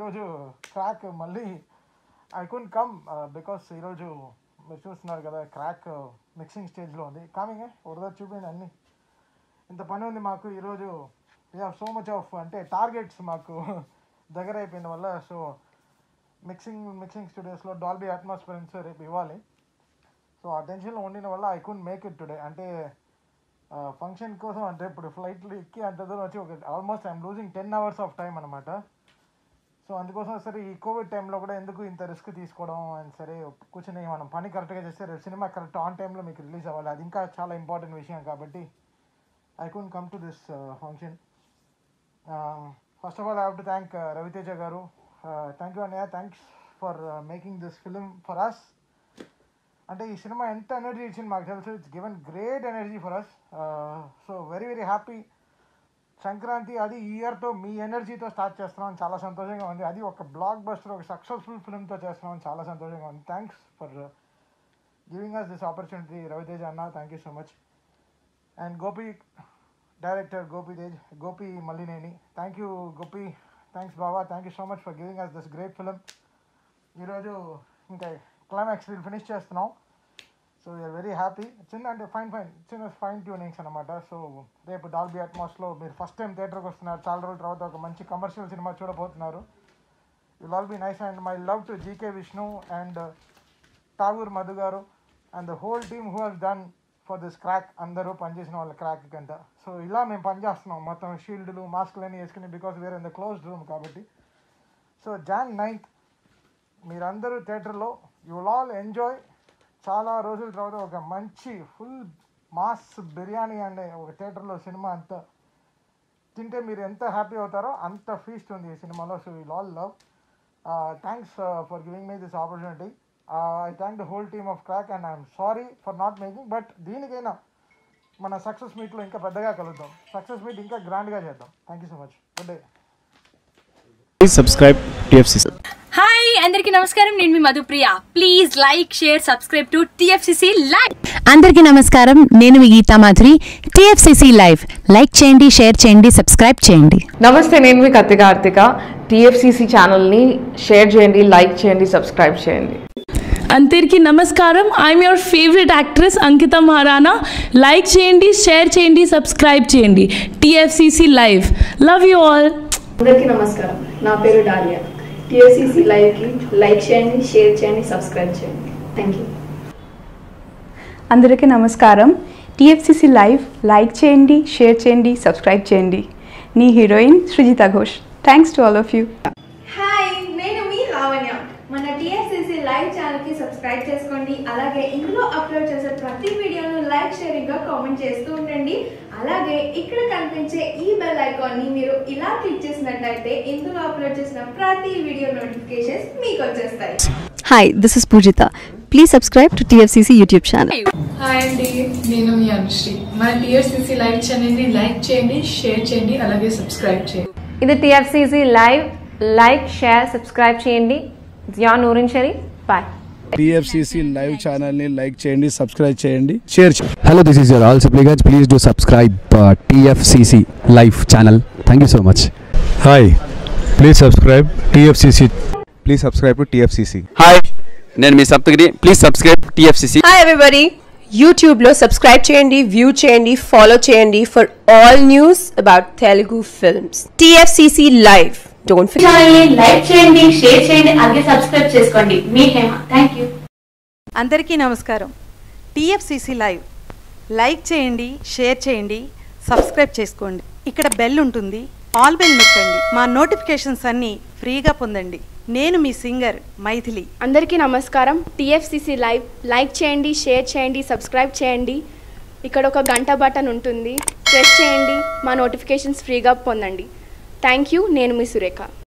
ఈరోజు క్రాక్ మళ్ళీ I కున్ come because ఈరోజు మీరు చూస్తున్నారు కదా క్రాక్ మిక్సింగ్ స్టేజ్లో ఉంది కామింగ్ ఒకరోజు చూపించండి అన్నీ ఇంత పని ఉంది మాకు ఈరోజు we have so much of అంటే టార్గెట్స్ మాకు దగ్గర అయిపోయిన వల్ల సో మిక్సింగ్ మిక్సింగ్ స్టూడియోస్లో డాల్బీ అట్మాస్ఫియరెన్స్ రేపు ఇవ్వాలి సో ఆ టెన్షన్లో ఉండిన వల్ల I could make it today అంటే ఫంక్షన్ కోసం అంటే ఇప్పుడు ఫ్లైట్లో ఎక్కి అంత దూరం వచ్చి ఒక almost I'm losing ten hours of time అనమాట సో అందుకోసం సరే ఈ కోవిడ్ టైంలో కూడా ఎందుకు ఇంత రిస్క్ తీసుకోవడం అండ్ సరే కూర్చొని మనం పని కరెక్ట్గా చేస్తే రేపు సినిమా కరెక్ట్ ఆన్ టైంలో మీకు రిలీజ్ అవ్వాలి అది ఇంకా చాలా ఇంపార్టెంట్ విషయం కాబట్టి I could come to this function first of all I have to thank Raviteja గారు థ్యాంక్ యూ అన్నయ్య thanks for making this film for us అంటే ఈ సినిమా ఎంత ఎనర్జీ ఇచ్చింది మాకు తెలుసు it's given great energy for us so very very happy Sankranti అది ఈ ఇయర్తో మీ ఎనర్జీతో స్టార్ట్ చేస్తున్నాం చాలా సంతోషంగా ఉంది అది ఒక బ్లాక్ బస్టర్ ఒక సక్సెస్ఫుల్ ఫిల్మ్తో చేస్తున్నాం చాలా సంతోషంగా ఉంది thanks for giving us this opportunity Ravi Teja అన్న thank you so much and Gopi director Gopi Tej Gopi Malineni thank you Gopi thanks Baba thank you so much for giving us this great film ఈరోజు ఇంకా క్లైమాక్స్ ఫినిష్ చేస్తున్నాం సో వీఆర్ వెరీ హ్యాపీ చిన్న అంటే fine fine చిన్న fine tunings అనమాట so రేపు Dolby అట్మాస్లో మీరు ఫస్ట్ టైం థియేటర్కి వస్తున్నారు చాలా రోజుల తర్వాత ఒక మంచి కమర్షియల్ సినిమా చూడబోతున్నారు will all be nice and my love to GK Vishnu and Tagore Madhu garu and the whole team who has done for this Krack అందరూ పనిచేసిన వాళ్ళ క్రాక్ కంట సో ఇలా మేము పనిచేస్తున్నాం మొత్తం షీల్డ్లు మాస్క్లు అన్నీ వేసుకుని because we're in the closed room కాబట్టి సో జాన్ నైన్త్ మీరందరూ థియేటర్లో యూ విల్ ఆల్ ఎంజాయ్ చాలా రోజుల తర్వాత ఒక మంచి ఫుల్ మాస్ బిర్యానీ అండ్ ఒక థియేటర్లో సినిమా అంత తింటే మీరు ఎంత హ్యాపీ అవుతారో అంత ఫీస్ట్ ఉంది ఈ సినిమాలో so will all love thanks for giving me this opportunity I thank the whole team of Krack and I'm sorry for not making but దీనికైనా మన సక్సెస్ మీట్లో ఇంకా పెద్దగా కలుద్దాం సక్సెస్ మీట్ ఇంకా గ్రాండ్గా చేద్దాం thank you so much good day Please subscribe TFCC. Hi అందరికీ నమస్కారం నేను మీ Madhupriya please like share subscribe to TFCC live అందరికీ నమస్కారం నేను మీ Geetha Madhuri TFCC live like చేయండి షేర్ చేయండి సబ్స్క్రైబ్ చేయండి నమస్తే నేను మీ కత్తి కార్తిక టీఎఫ్సిసి ఛానల్ని షేర్ చేయండి లైక్ చేయండి సబ్స్క్రైబ్ చేయండి అందరికీ నమస్కారం I'm your favourite actress Ankita Maharana like చేయండి షేర్ చేయండి సబ్స్క్రైబ్ చేయండి TFCC live love you all అందరికీ నమస్కారం నా పేరు డాలియా టిఎస్సిసి లైవ్కి లైక్ చేయండి షేర్ చేయండి సబ్స్క్రైబ్ చేయండి థ్యాంక్ యూ అందరికీ నమస్కారం టీఎఫ్సిసి లైవ్ లైక్ చేయండి షేర్ చేయండి సబ్స్క్రైబ్ చేయండి నీ heroine Srijita Ghosh thanks to all of you hi నేను మీ లావణ్య మన టిఎస్సిసి లైవ్ ఛానల్కి సబ్స్క్రైబ్ చేసుకోండి అలాగే ఇందులో అప్లోడ్ చేసే ప్రతి వీడియోను లైక్ షేరింగ్గా కామెంట్ చేస్తూ ఉండండి అలాగే ఇక్కడ కనిపించే ఈ బెల్ ఐకాన్ని మీరు ఇలా క్లిక్ చేసినట్లయితే ఇందులో అప్లోడ్ చేసిన ప్రతి వీడియో నోటిఫికేషన్స్ మీకు వచ్చేస్తాయి hi this is Poojitha please subscribe to TFCC YouTube channel hi అండి నేను మీ అనుశ్రీ మన టీఎస్సీసీ లైవ్ ఛానల్ని లైక్ చేయండి షేర్ చేయండి అలాగే సబ్స్క్రైబ్ చేయండి ఇది TFCC live like share subscribe చేయండి జియా Noorin Shereef bye TFCC live ఛానల్ని లైక్ చేయండి సబ్స్క్రైబ్ చేయండి షేర్ చేయండి Hello, this is your all supplicants. Please do subscribe uh, TFCC Live channel. Thank you so much. Hi, please subscribe TFCC. Please subscribe to TFCC. Hi నేను మీ Saptagiri please subscribe TFCC hi everybody యూట్యూబ్లో subscribe చేయండి view చేయండి follow చేయండి for all news about Telugu films TFCC live don't like చేయండి share చేయండి అలాగే subscribe చేసుకోండి మీ హేమ థ్యాంక్ యూ అందరికీ నమస్కారం టీఎఫ్సిసి లైవ్ లైక్ చేయండి షేర్ చేయండి సబ్స్క్రైబ్ చేసుకోండి ఇక్కడ బెల్ ఉంటుంది ఆల్ బెల్ నొక్కండి మా నోటిఫికేషన్స్ అన్నీ ఫ్రీగా పొందండి నేను మీ సింగర్ మైథిలి అందరికీ నమస్కారం టీఎఫ్సిసి లైవ్ లైక్ చేయండి షేర్ చేయండి సబ్స్క్రైబ్ చేయండి ఇక్కడ ఒక గంట బటన్ ఉంటుంది ప్రెస్ చేయండి మా నోటిఫికేషన్స్ ఫ్రీగా పొందండి థ్యాంక్ యూ నేను మీ సురేఖ